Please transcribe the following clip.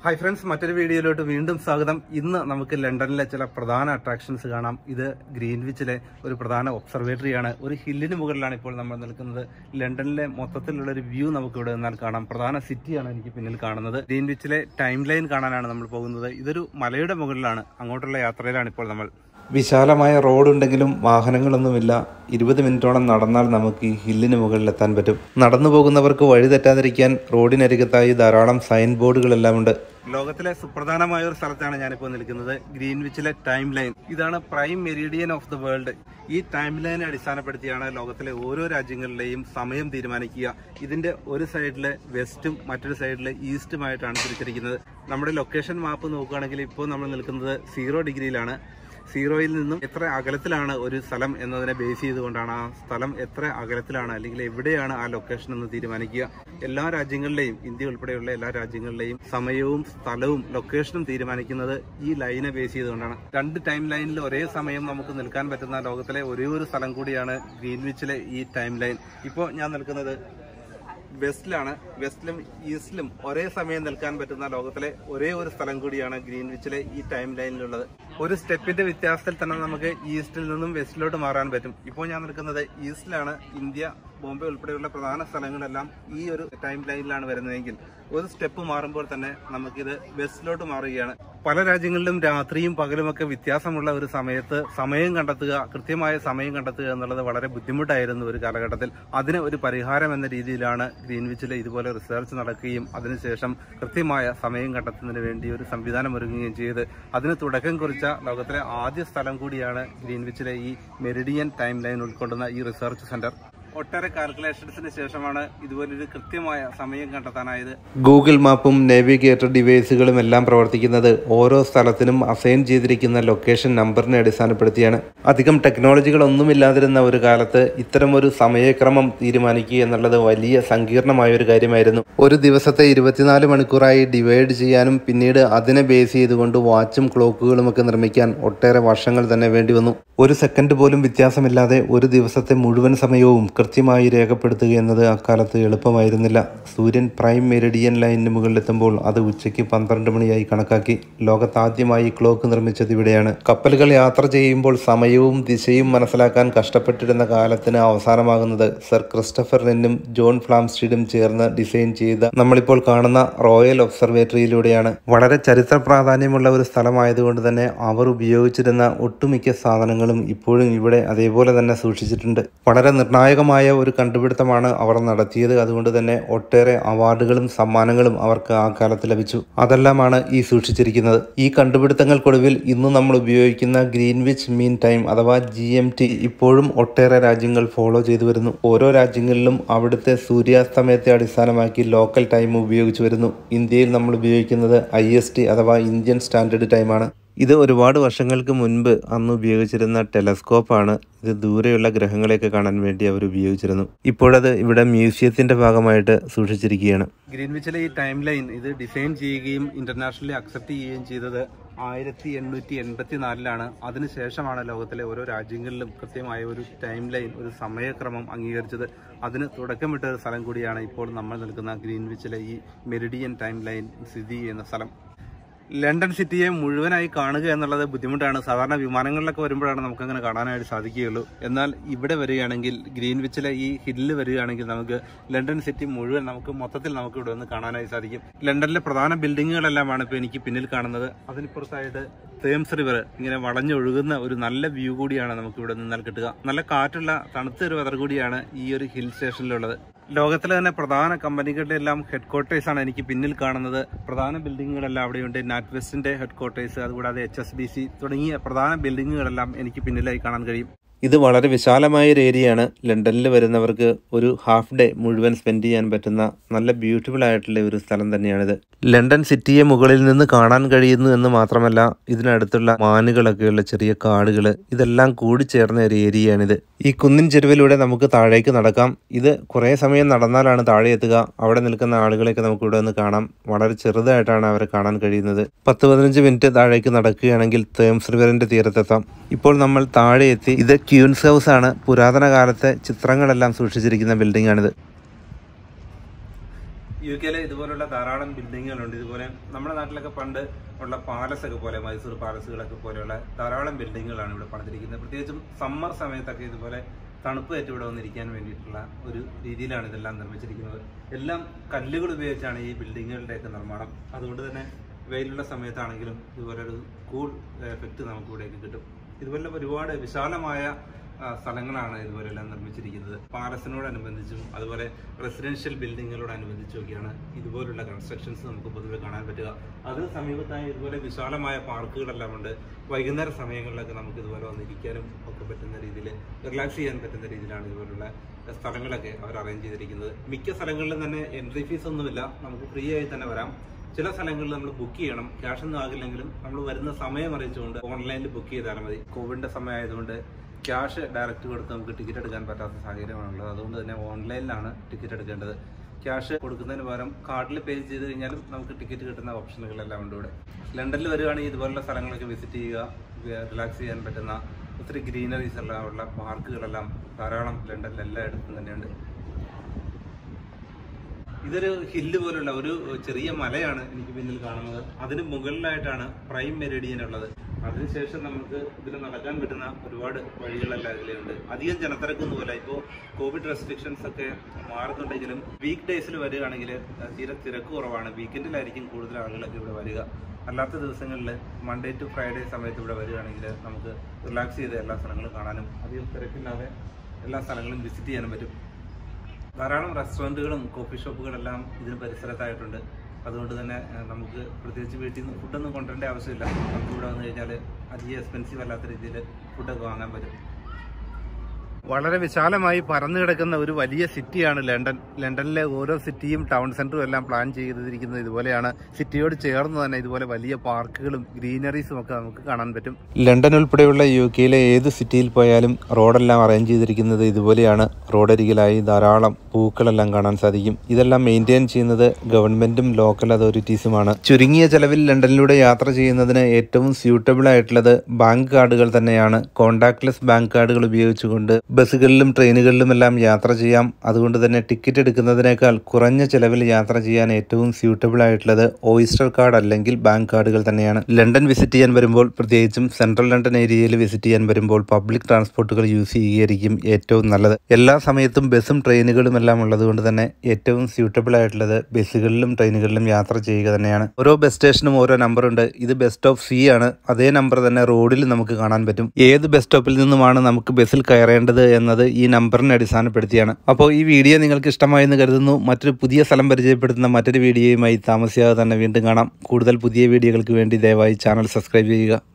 hi friends മറ്റൊരു വീഡിയോയിലോട്ട് വീണ്ടും സ്വാഗതം ഇന്ന് നമുക്ക് ലണ്ടനിലെ ചില പ്രധാന അട്രാക്ഷൻസ് കാണാം ഇത് ഗ്രീൻവിച്ചിലെ ഒരു പ്രധാന ഒബ്സർവേറ്ററിയാണ് ഒരു ഹില്ലിന് മുകളിലാണ് ഇപ്പോൾ നമ്മൾ നിൽക്കുന്നത് ലണ്ടനിലെ മൊത്തത്തിലുള്ള ഒരു വ്യൂ നമുക്ക് ഇവിടെ നിന്നാൽ കാണാം പ്രധാന സിറ്റിയാണ് എനിക്ക് പിന്നിൽ കാണുന്നത് ഗ്രീൻവിച്ചിലെ ടൈം ലൈൻ കാണാനാണ് നമ്മൾ പോകുന്നത് ഇതൊരു മലയുടെ മുകളിലാണ് അങ്ങോട്ടുള്ള യാത്രയിലാണ് ഇപ്പോൾ നമ്മൾ വിശാലമായ റോഡുണ്ടെങ്കിലും വാഹനങ്ങളൊന്നുമില്ല ഇരുപത് മിനിറ്റോളം നടന്നാൽ നമുക്ക് ഈ ഹില്ലിന് മുകളിലെത്താൻ പറ്റും നടന്നു പോകുന്നവർക്ക് വഴി തെറ്റാതിരിക്കാൻ റോഡിനരികത്തായി ധാരാളം സൈൻ ബോർഡുകളെല്ലാം ഉണ്ട് ലോകത്തിലെ സുപ്രധാനമായ ഒരു സ്ഥലത്താണ് ഞാനിപ്പോൾ നിൽക്കുന്നത് ഗ്രീൻവിച്ചിലെ ടൈം ലൈൻ ഇതാണ് prime meridian of the world ഈ ടൈം ലൈനെ അടിസ്ഥാനപ്പെടുത്തിയാണ് ലോകത്തിലെ ഓരോ രാജ്യങ്ങളിലെയും സമയം തീരുമാനിക്കുക ഇതിന്റെ ഒരു സൈഡില് വെസ്റ്റും മറ്റൊരു സൈഡില് ഈസ്റ്റുമായിട്ടാണ് തിരിച്ചിരിക്കുന്നത് നമ്മുടെ ലൊക്കേഷൻ മാപ്പ് നോക്കുകയാണെങ്കിൽ ഇപ്പോൾ നമ്മൾ നിൽക്കുന്നത് സീറോ ഡിഗ്രിയിലാണ് സീറോയിൽ നിന്നും എത്ര അകലത്തിലാണ് ഒരു സ്ഥലം എന്നതിനെ ബേസ് ചെയ്തുകൊണ്ടാണ് ആ സ്ഥലം എത്ര അകലത്തിലാണ് അല്ലെങ്കിൽ എവിടെയാണ് ആ ലൊക്കേഷൻ എന്ന് തീരുമാനിക്കുക എല്ലാ രാജ്യങ്ങളിലെയും ഇന്ത്യ ഉൾപ്പെടെയുള്ള എല്ലാ രാജ്യങ്ങളിലെയും സമയവും സ്ഥലവും ലൊക്കേഷനും തീരുമാനിക്കുന്നത് ഈ ലൈനെ ബേസ് ചെയ്തുകൊണ്ടാണ് രണ്ട് ടൈം ലൈനിൽ ഒരേ സമയം നമുക്ക് നിൽക്കാൻ പറ്റുന്ന ലോകത്തിലെ ഒരേ ഒരു സ്ഥലം കൂടിയാണ് ഗ്രീൻവിച്ചിലെ ഈ ടൈം ലൈൻ ഇപ്പോൾ ഞാൻ നിൽക്കുന്നത് വെസ്റ്റിലാണ് വെസ്റ്റിലും ഈസ്റ്റിലും ഒരേ സമയം നിൽക്കാൻ പറ്റുന്ന ലോകത്തിലെ ഒരേ ഒരു സ്ഥലം കൂടിയാണ് ഗ്രീൻവിച്ചിലെ ഈ ടൈം ലൈനിലുള്ളത് ഒരു സ്റ്റെപ്പിന്റെ വ്യത്യാസത്തിൽ തന്നെ നമുക്ക് ഈസ്റ്റിൽ നിന്നും വെസ്റ്റിലോട്ട് മാറാൻ പറ്റും ഇപ്പോൾ ഞാൻ നിൽക്കുന്നത് ഈസ്റ്റിലാണ് ഇന്ത്യ ബോംബെ ഉൾപ്പെടെയുള്ള പ്രധാന സ്ഥലങ്ങളെല്ലാം ഈ ഒരു ടൈം ലൈനിലാണ് വരുന്നതെങ്കിൽ ഒരു സ്റ്റെപ്പ് മാറുമ്പോൾ തന്നെ നമുക്കിത് വെസ്റ്റിലോട്ട് മാറുകയാണ് പല രാജ്യങ്ങളിലും രാത്രിയും പകലുമൊക്കെ വ്യത്യാസമുള്ള ഒരു സമയത്ത് സമയം കണ്ടെത്തുക കൃത്യമായ സമയം കണ്ടെത്തുക എന്നുള്ളത് വളരെ ബുദ്ധിമുട്ടായിരുന്നു ഒരു കാലഘട്ടത്തിൽ അതിന് ഒരു പരിഹാരം എന്ന രീതിയിലാണ് ഗ്രീൻവിച്ചിൽ ഇതുപോലെ റിസർച്ച് നടക്കുകയും അതിനുശേഷം കൃത്യമായ സമയം കണ്ടെത്തുന്നതിന് വേണ്ടി ഒരു സംവിധാനം ഒരുങ്ങുകയും ചെയ്ത് അതിന് തുടക്കം കുറിച്ച ലോകത്തിലെ ആദ്യ സ്ഥലം കൂടിയാണ് ഗ്രീൻവിച്ചിലെ ഈ മെറിഡിയൻ ടൈം ലൈൻ ഉൾക്കൊള്ളുന്ന ഈ റിസർച്ച് സെന്റർ ഒട്ടേറെ കാൽക്കുലേഷൻസിന് ശേഷമാണ് ഇതുപോലൊരു കൃത്യമായ സമയം കണ്ടെത്താനായത് ഗൂഗിൾ മാപ്പും നേവിഗേറ്റർ ഡിവൈസുകളും എല്ലാം പ്രവർത്തിക്കുന്നത് ഓരോ സ്ഥലത്തിനും അസൈൻ ചെയ്തിരിക്കുന്ന ലൊക്കേഷൻ നമ്പറിനെ അടിസ്ഥാനപ്പെടുത്തിയാണ് അധികം ടെക്നോളജികളൊന്നുമില്ലാതിരുന്ന ഒരു കാലത്ത് ഇത്തരം ഒരു സമയക്രമം തീരുമാനിക്കുക എന്നുള്ളത് വലിയ സങ്കീർണമായ ഒരു കാര്യമായിരുന്നു ഒരു ദിവസത്തെ ഇരുപത്തിനാല് മണിക്കൂറായി ഡിവൈഡ് ചെയ്യാനും പിന്നീട് അതിനെ ബേസ് ചെയ്തുകൊണ്ട് വാച്ചും ക്ലോക്കുകളും ഒക്കെ നിർമ്മിക്കാൻ ഒട്ടേറെ വർഷങ്ങൾ തന്നെ വേണ്ടി വന്നു ഒരു സെക്കൻഡ് പോലും വ്യത്യാസമില്ലാതെ ഒരു ദിവസത്തെ മുഴുവൻ സമയവും കൃത്യമായി രേഖപ്പെടുത്തുക എന്നത് അക്കാലത്ത് എളുപ്പമായിരുന്നില്ല സൂര്യൻ പ്രൈം മെരിഡിയൻ ലൈനിന് മുകളിലെത്തുമ്പോൾ അത് ഉച്ചയ്ക്ക് പന്ത്രണ്ട് മണിയായി കണക്കാക്കി ലോകത്താദ്യമായി ക്ലോക്ക് നിർമ്മിച്ചത് ഇവിടെയാണ് കപ്പലുകൾ യാത്ര ചെയ്യുമ്പോൾ സമയവും ദിശയും മനസ്സിലാക്കാൻ കഷ്ടപ്പെട്ടിരുന്ന കാലത്തിന് അവസാനമാകുന്നത് സർ ക്രിസ്റ്റഫർ നെന്നും ജോൺ ഫ്ലാംസ്റ്റീഡും ചേർന്ന് ഡിസൈൻ ചെയ്ത നമ്മളിപ്പോൾ കാണുന്ന റോയൽ ഒബ്സർവേറ്ററിയിലൂടെയാണ് വളരെ ചരിത്ര പ്രാധാന്യമുള്ള ഒരു സ്ഥലമായതുകൊണ്ട് തന്നെ അവർ ഉപയോഗിച്ചിരുന്ന ഒട്ടുമിക്ക സാധനങ്ങളും ഇപ്പോഴും ഇവിടെ അതേപോലെ തന്നെ സൂക്ഷിച്ചിട്ടുണ്ട് വളരെ നിർണായകമായ ഒരു കണ്ടുപിടുത്തമാണ് അവർ നടത്തിയത് അതുകൊണ്ട് തന്നെ ഒട്ടേറെ അവാർഡുകളും സമ്മാനങ്ങളും അവർക്ക് ആ കാലത്ത് ലഭിച്ചു അതെല്ലാമാണ് ഈ സൂക്ഷിച്ചിരിക്കുന്നത് ഈ കണ്ടുപിടുത്തങ്ങൾക്കൊടുവിൽ ഇന്ന് നമ്മൾ ഉപയോഗിക്കുന്ന ഗ്രീൻവിച്ച് മീൻ ടൈം അഥവാ ജി എം ടി ഇപ്പോഴും ഒട്ടേറെ രാജ്യങ്ങൾ ഫോളോ ചെയ്തു വരുന്നു ഓരോ രാജ്യങ്ങളിലും അവിടുത്തെ സൂര്യാസ്തമയത്തെ അടിസ്ഥാനമാക്കി ലോക്കൽ ടൈം ഉപയോഗിച്ചു വരുന്നു ഇന്ത്യയിൽ നമ്മൾ ഉപയോഗിക്കുന്നത് ഐ എസ് ടി അഥവാ ഇന്ത്യൻ സ്റ്റാൻഡേർഡ് ടൈമാണ് ഇത് ഒരുപാട് വർഷങ്ങൾക്ക് മുൻപ് അന്ന് ഉപയോഗിച്ചിരുന്ന ടെലസ്കോപ്പാണ് ഇത് ദൂരെയുള്ള ഗ്രഹങ്ങളെയൊക്കെ കാണാൻ വേണ്ടി അവർ ഉപയോഗിച്ചിരുന്നു ഇപ്പോഴത് ഇവിടെ മ്യൂസിയത്തിന്റെ ഭാഗമായിട്ട് സൂക്ഷിച്ചിരിക്കുകയാണ് ഗ്രീൻവിച്ചിലെ ഈ ടൈം ലൈൻ ഇത് ഡിസൈൻ ചെയ്യുകയും ഇന്റർനാഷണലി അക്സെപ്റ്റ് ചെയ്യുകയും ചെയ്തത് ആയിരത്തി എണ്ണൂറ്റി എൺപത്തി നാലിലാണ് അതിനുശേഷമാണ് ലോകത്തിലെ ഓരോ രാജ്യങ്ങളിലും കൃത്യമായ ഒരു ടൈം ലൈൻ ഒരു സമയക്രമം അംഗീകരിച്ചത് അതിന് തുടക്കമിട്ട ഒരു സ്ഥലം കൂടിയാണ് ഇപ്പോൾ നമ്മൾ നിൽക്കുന്ന ഗ്രീൻവിച്ചിലെ ഈ മെരിഡിയൻ ടൈം ലൈൻ സ്ഥിതി ചെയ്യുന്ന സ്ഥലം ലണ്ടൻ സിറ്റിയെ മുഴുവനായി കാണുക എന്നുള്ളത് ബുദ്ധിമുട്ടാണ് സാധാരണ വിമാനങ്ങളിലൊക്കെ വരുമ്പോഴാണ് നമുക്കങ്ങനെ കാണാനായിട്ട് സാധിക്കുകയുള്ളൂ എന്നാൽ ഇവിടെ വരികയാണെങ്കിൽ ഗ്രീൻവിച്ചിലെ ഈ ഹില്ലിൽ വരികയാണെങ്കിൽ നമുക്ക് ലണ്ടൻ സിറ്റി മുഴുവൻ നമുക്ക് മൊത്തത്തിൽ നമുക്ക് ഇവിടെ നിന്ന് കാണാനായി സാധിക്കും ലണ്ടനിലെ പ്രധാന ബിൽഡിങ്ങുകളെല്ലാമാണ് ഇപ്പോൾ എനിക്ക് പിന്നിൽ കാണുന്നത് അതിനിപ്പുറത്തായിട്ട് തേംസ് റിവർ ഇങ്ങനെ വളഞ്ഞൊഴുകുന്ന ഒരു നല്ല വ്യൂ കൂടിയാണ് നമുക്ക് ഇവിടെ നിന്നാൽ കിട്ടുക നല്ല കാറ്റുള്ള തണുത്ത ഒരു വെതർ കൂടിയാണ് ഈ ഒരു ഹിൽ സ്റ്റേഷനിലുള്ളത് ലോകത്തിലെ തന്നെ പ്രധാന കമ്പനികളുടെ എല്ലാം ഹെഡ് ക്വാർട്ടേഴ്സ് ആണ് എനിക്ക് പിന്നിൽ കാണുന്നത് പ്രധാന ബിൽഡിങ്ങുകളെല്ലാം അവിടെയുണ്ട് നാറ്റ്വെസ്റ്റിന്റെ ഹെഡ് ക്വാർട്ടേഴ്സ് അതുകൂടാതെ എച്ച് എസ് ബി സി തുടങ്ങിയ പ്രധാന ബിൽഡിങ്ങുകളെല്ലാം എനിക്ക് പിന്നിലായി കാണാൻ കഴിയും ഇത് വളരെ വിശാലമായ ഒരു ഏരിയയാണ് ലണ്ടനിൽ വരുന്നവർക്ക് ഒരു ഹാഫ് ഡേ മുഴുവൻ സ്പെൻഡ് ചെയ്യാൻ പറ്റുന്ന നല്ല ബ്യൂട്ടിഫുൾ ആയിട്ടുള്ള ഒരു സ്ഥലം തന്നെയാണിത് ലണ്ടൻ സിറ്റിയെ മുകളിൽ നിന്ന് കാണാൻ കഴിയുന്നു എന്ന് മാത്രമല്ല ഇതിനടുത്തുള്ള മാനുകളൊക്കെയുള്ള ചെറിയ കാടുകൾ ഇതെല്ലാം കൂടിച്ചേർന്ന ഒരു ഏരിയയാണിത് ഈ കുന്നിൻ ചെരുവിലൂടെ നമുക്ക് താഴേക്ക് നടക്കാം ഇത് കുറേ സമയം നടന്നാലാണ് താഴെ എത്തുക അവിടെ നിൽക്കുന്ന ആളുകളെയൊക്കെ നമുക്ക് ഇവിടെ നിന്ന് കാണാം വളരെ ചെറുതായിട്ടാണ് അവരെ കാണാൻ കഴിയുന്നത് പത്ത് പതിനഞ്ച് മിനിറ്റ് താഴേക്ക് നടക്കുകയാണെങ്കിൽ തേംസ് റിവറിന്റെ തീരത്തെത്താം ഇപ്പോൾ നമ്മൾ താഴെ എത്തി ഇത് ക്യൂൻസ് ഹൗസ് ആണ് പുരാതന കാലത്തെ ചിത്രങ്ങളെല്ലാം സൂക്ഷിച്ചിരിക്കുന്ന ബിൽഡിംഗ് ആണിത് യു കെയിലെ ഇതുപോലുള്ള ധാരാളം ബിൽഡിങ്ങുകളുണ്ട് ഇതുപോലെ നമ്മുടെ നാട്ടിലൊക്കെ പണ്ട് ഉള്ള പാലസ് ഒക്കെ പോലെ മൈസൂർ പാലസുകളൊക്കെ പോലെയുള്ള ധാരാളം ബിൽഡിങ്ങുകളാണ് ഇവിടെ പണിതിരിക്കുന്നത് പ്രത്യേകിച്ചും സമ്മർ സമയത്തൊക്കെ ഇതുപോലെ തണുപ്പ് ഏറ്റവും ഇവിടെ വന്നിരിക്കാൻ വേണ്ടിയിട്ടുള്ള ഒരു രീതിയിലാണ് ഇതെല്ലാം നിർമ്മിച്ചിരിക്കുന്നത് എല്ലാം കല്ലുകൾ ഉപയോഗിച്ചാണ് ഈ ബിൽഡിങ്ങുകളുടെയൊക്കെ നിർമ്മാണം അതുകൊണ്ട് തന്നെ വെയിലുള്ള സമയത്താണെങ്കിലും ഇതുപോലെ ഒരു കൂൾ എഫക്റ്റ് നമുക്ക് ഇവിടേക്ക് കിട്ടും ഇതുപോലെ ഒരുപാട് വിശാലമായ ആ, സ്ഥലങ്ങളാണ് ഇതുപോലെല്ലാം നിർമ്മിച്ചിരിക്കുന്നത് പാലസിനോടനുബന്ധിച്ചും അതുപോലെ റെസിഡൻഷ്യൽ ബിൽഡിങ്ങുകളോടനുബന്ധിച്ചും ഒക്കെയാണ് ഇതുപോലുള്ള കൺസ്ട്രക്ഷൻസ് നമുക്ക് പൊതുവെ കാണാൻ പറ്റുക അതിന് സമീപത്തായി ഇതുപോലെ വിശാലമായ പാർക്കുകളെല്ലാം ഉണ്ട് വൈകുന്നേര സമയങ്ങളിലൊക്കെ നമുക്ക് ഇതുപോലെ വന്നിരിക്കാനും ഒക്കെ പറ്റുന്ന രീതിയിൽ റിലാക്സ് ചെയ്യാൻ പറ്റുന്ന രീതിയിലാണ് ഇതുപോലുള്ള സ്ഥലങ്ങളൊക്കെ അവർ അറേഞ്ച് ചെയ്തിരിക്കുന്നത് മിക്ക സ്ഥലങ്ങളിലും തന്നെ എൻട്രി ഫീസ് ഒന്നുമില്ല നമുക്ക് ഫ്രീ ആയി തന്നെ വരാം ചില സ്ഥലങ്ങളിൽ നമ്മൾ ബുക്ക് ചെയ്യണം ക്യാഷ് ഒന്നും ആകില്ലെങ്കിലും നമ്മൾ വരുന്ന സമയം അറിയിച്ചുകൊണ്ട് ഓൺലൈനിൽ ബുക്ക് ചെയ്താൽ മതി കോവിഡിന്റെ സമയമായതുകൊണ്ട് ക്യാഷ് ഡയറക്റ്റ് കൊടുത്ത് നമുക്ക് ടിക്കറ്റ് എടുക്കാൻ പറ്റാത്ത സാഹചര്യമാണുള്ളത് അതുകൊണ്ട് തന്നെ ഓൺലൈനിലാണ് ടിക്കറ്റ് എടുക്കേണ്ടത് ക്യാഷ് കൊടുക്കുന്നതിന് പകരം കാർഡിൽ പേ ചെയ്ത് കഴിഞ്ഞാലും നമുക്ക് ടിക്കറ്റ് കിട്ടുന്ന ഓപ്ഷനുകളെല്ലാം ഉണ്ട് ഇവിടെ ലണ്ടനിൽ വരികയാണെങ്കിൽ ഇതുപോലുള്ള സ്ഥലങ്ങളൊക്കെ വിസിറ്റ് ചെയ്യുക റിലാക്സ് ചെയ്യാൻ പറ്റുന്ന ഒത്തിരി ഗ്രീനറീസ് എല്ലാം ഉള്ള പാർക്കുകളെല്ലാം ധാരാളം ലണ്ടനിൽ എല്ലായിടത്തും തന്നെയുണ്ട് ഇതൊരു ഹില്ല് പോലുള്ള ഒരു ചെറിയ മലയാണ് എനിക്ക് പിന്നിൽ കാണുന്നത് അതിന് മുകളിലായിട്ടാണ് പ്രൈം മെരിഡിയൻ ഉള്ളത് അതിനുശേഷം നമുക്ക് ഇതിൽ നടക്കാൻ പറ്റുന്ന ഒരുപാട് വഴികളെല്ലാം ഇതിലുണ്ട് അധികം ജനത്തിരക്കൊന്നും പോലെ ഇപ്പോൾ കോവിഡ് റെസ്ട്രിക്ഷൻസ് ഒക്കെ മാറുന്നുണ്ടെങ്കിലും വീക്ക് ഡേയ്സിൽ വരികയാണെങ്കിൽ തീരെ തിരക്ക് കുറവാണ് വീക്കെൻഡിലായിരിക്കും കൂടുതൽ ആളുകളൊക്കെ ഇവിടെ വരിക അല്ലാത്ത ദിവസങ്ങളിൽ മൺഡേ ടു ഫ്രൈഡേ സമയത്ത് ഇവിടെ വരികയാണെങ്കിൽ നമുക്ക് റിലാക്സ് ചെയ്ത് എല്ലാ സ്ഥലങ്ങളും കാണാനും അധികം തിരക്കില്ലാതെ എല്ലാ സ്ഥലങ്ങളും വിസിറ്റ് ചെയ്യാനും പറ്റും ധാരാളം റെസ്റ്റോറൻറ്റുകളും കോഫി ഷോപ്പുകളെല്ലാം ഇതിന് പരിസരത്തായിട്ടുണ്ട് അതുകൊണ്ട് തന്നെ ഏഹ്, നമുക്ക് പ്രത്യേകിച്ച് വീട്ടിൽ നിന്ന് ഫുഡൊന്നും കൊണ്ടുവരേണ്ട ആവശ്യമില്ല നമുക്ക് ഇവിടെ വന്നു കഴിഞ്ഞാൽ അധികം എക്സ്പെൻസീവ് അല്ലാത്ത രീതിയിൽ ഫുഡൊക്കെ വാങ്ങാൻ പറ്റും വളരെ വിശാലമായി പരന്നു കിടക്കുന്ന ഒരു വലിയ സിറ്റിയാണ് ലണ്ടൻ ലണ്ടനിലെ ഓരോ സിറ്റിയും ടൗൺ സെന്ററും എല്ലാം പ്ലാൻ ചെയ്തിരിക്കുന്നത് ഇതുപോലെയാണ് സിറ്റിയോട് ചേർന്ന് തന്നെ ഇതുപോലെ വലിയ പാർക്കുകളും ഗ്രീനറീസും ഒക്കെ നമുക്ക് കാണാൻ പറ്റും ലണ്ടൻ ഉൾപ്പെടെയുള്ള യു കെയിലെ ഏത് സിറ്റിയിൽ പോയാലും റോഡെല്ലാം അറേഞ്ച് ചെയ്തിരിക്കുന്നത് ഇതുപോലെയാണ് റോഡരികിലായി ധാരാളം പൂക്കളെല്ലാം കാണാൻ സാധിക്കും ഇതെല്ലാം മെയിൻറ്റെയിൻ ചെയ്യുന്നത് ഗവൺമെന്റും ലോക്കൽ അതോറിറ്റീസുമാണ് ചുരുങ്ങിയ ചെലവിൽ ലണ്ടനിലൂടെ യാത്ര ചെയ്യുന്നതിന് ഏറ്റവും സ്യൂട്ടബിൾ ആയിട്ടുള്ളത് ബാങ്ക് കാർഡുകൾ തന്നെയാണ് കോണ്ടാക്ട്ലെസ് ബാങ്ക് കാർഡുകൾ ഉപയോഗിച്ചുകൊണ്ട് ബസ്സുകളിലും ട്രെയിനുകളിലും എല്ലാം യാത്ര ചെയ്യാം അതുകൊണ്ട് തന്നെ ടിക്കറ്റ് എടുക്കുന്നതിനേക്കാൾ കുറഞ്ഞ ചെലവിൽ യാത്ര ചെയ്യാൻ ഏറ്റവും സ്യൂട്ടബിൾ ആയിട്ടുള്ളത് ഓയിസ്റ്റർ കാർഡ് അല്ലെങ്കിൽ ബാങ്ക് കാർഡുകൾ തന്നെയാണ് ലണ്ടൻ വിസിറ്റ് ചെയ്യാൻ വരുമ്പോൾ പ്രത്യേകിച്ചും സെൻട്രൽ ലണ്ടൻ ഏരിയയിൽ വിസിറ്റ് ചെയ്യാൻ വരുമ്പോൾ പബ്ലിക് ട്രാൻസ്പോർട്ടുകൾ യൂസ് ചെയ്യുകയായിരിക്കും ഏറ്റവും നല്ലത് എല്ലാ സമയത്തും ബസ്സും ട്രെയിനുകളും എല്ലാം ഉള്ളതുകൊണ്ട് തന്നെ ഏറ്റവും സ്യൂട്ടബിൾ ആയിട്ടുള്ളത് ബസ്സുകളിലും ട്രെയിനുകളിലും യാത്ര ചെയ്യുക തന്നെയാണ് ഓരോ ബസ് സ്റ്റേഷനും ഓരോ നമ്പറുണ്ട് ഇത് ബസ് സ്റ്റോപ്പ് സി ആണ് അതേ നമ്പർ തന്നെ റോഡിൽ നമുക്ക് കാണാൻ പറ്റും ഏത് ബസ് സ്റ്റോപ്പിൽ നിന്നുമാണ് നമുക്ക് ബസ്സിൽ കയറേണ്ടത് എന്നത് ഈ നമ്പറിനെ അടിസ്ഥാനപ്പെടുത്തിയാണ് അപ്പോൾ ഈ വീഡിയോ നിങ്ങൾക്ക് ഇഷ്ടമായെന്ന് കരുതുന്നു മറ്റൊരു പുതിയ സ്ഥലം പരിചയപ്പെടുത്തുന്ന മറ്റൊരു വീഡിയോയുമായി താമസിയാതെ തന്നെ വീണ്ടും കാണാം കൂടുതൽ പുതിയ വീഡിയോകൾക്ക് വേണ്ടി ദയവായി ചാനൽ സബ്സ്ക്രൈബ് ചെയ്യുക